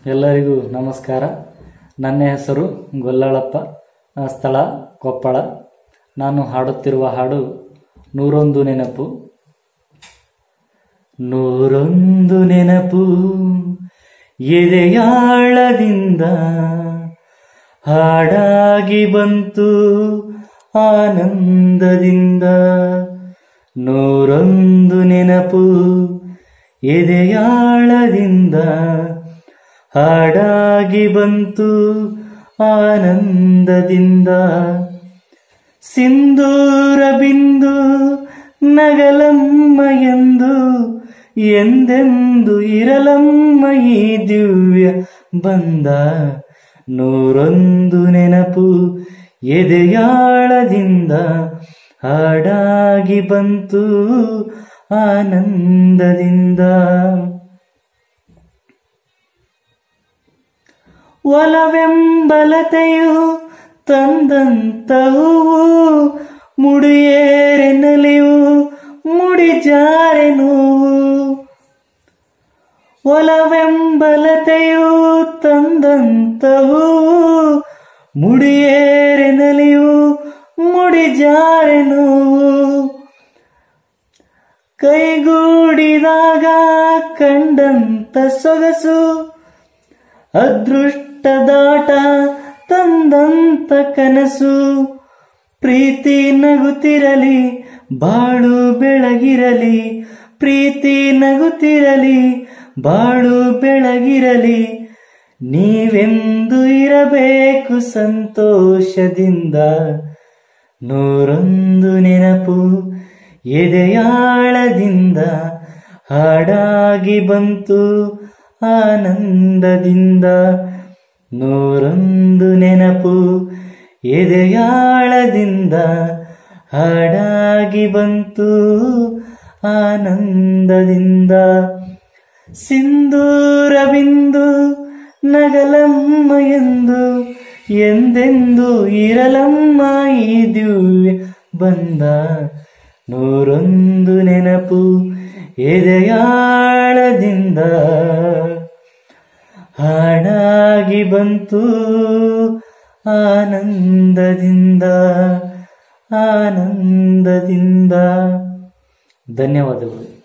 ಎಲ್ಲರಿಗೂ ನಮಸ್ಕಾರ ನನ್ನ ಹೆಸರು ಗೊಲ್ಲಳಪ್ಪ ಆ, ಸ್ಥಳ ಕೊಪ್ಪಳ ನಾನು ಹಾಡುತ್ತಿರುವ ಹಾಡು ನೂರೊಂದು ನೆನಪು ನೂರೊಂದು ನೆನಪು ಎದೆಯಾಳದಿಂದ ಹಾಡಾಗಿ ಬಂತು ಆನಂದದಿಂದ ನೂರೊಂದು ನೆನಪು ಎದೆಯಾಳದಿಂದ ಹಾಡಾಗಿ ಬಂತು ಆನಂದದಿಂದ ಸಿಂಧೂರ ಬಿಂದು ನಗಲಮ್ಮ ಎಂದು ಎಂದೆಂದು ಇರಲಮ್ಮ ಈ ದಿವ್ಯ ಬಂದ ನೂರೊಂದು ನೆನಪು ಎದೆಯಾಳದಿಂದ ಹಾಡಾಗಿ ಬಂತು ಆನಂದದಿಂದ ಒಲವೆಂಬಲತೆಯು ತಂದಂತ ಹೂವು ಮುಡಿಯೇರೆನಲಿಯು ಮುಡಿಜಾರೆ ನೋವು ಒಲವೆಂಬಲತೆಯು ತಂದಂತ ಹೂವು ಮುಡಿಯೇರೆನಲಿಯು ಮುಡಿಜಾರೆ ನೋವು ಕೈಗೂಡಿದಾಗ ಕಂಡಂತ ಸೊಗಸು ಅದೃಷ್ಟದಾಟ ತಂದಂತ ಕನಸು ಪ್ರೀತಿ ನಗುತ್ತಿರಲಿ ಬಾಳು ಬೆಳಗಿರಲಿ ಪ್ರೀತಿ ನಗುತ್ತಿರಲಿ ಬಾಳು ಬೆಳಗಿರಲಿ ನೀವೆಂದು ಇರಬೇಕು ಸಂತೋಷದಿಂದ ನೂರೊಂದು ನೆನಪು ಎದೆಯಾಳದಿಂದ ಹಾಡಾಗಿ ಬಂತು ಆನಂದದಿಂದ ನೂರೊಂದು ನೆನಪು ಎದೆಯಾಳದಿಂದ ಹಾಡಾಗಿ ಬಂತು ಆನಂದದಿಂದ ಸಿಂಧೂರ ಬಿಂದು ನಗಲಮ್ಮ ಎಂದು ಎಂದೆಂದು ಇರಲಮ್ಮ ಈ ದಿವ್ಯ ಬಂದ ನೂರೊಂದು ನೆನಪು ಎದೆಯಾಳದಿಂದ ಹಾಡಾಗಿ ಬಂತು ಆನಂದದಿಂದ ಆನಂದದಿಂದ ಧನ್ಯವಾದಗಳು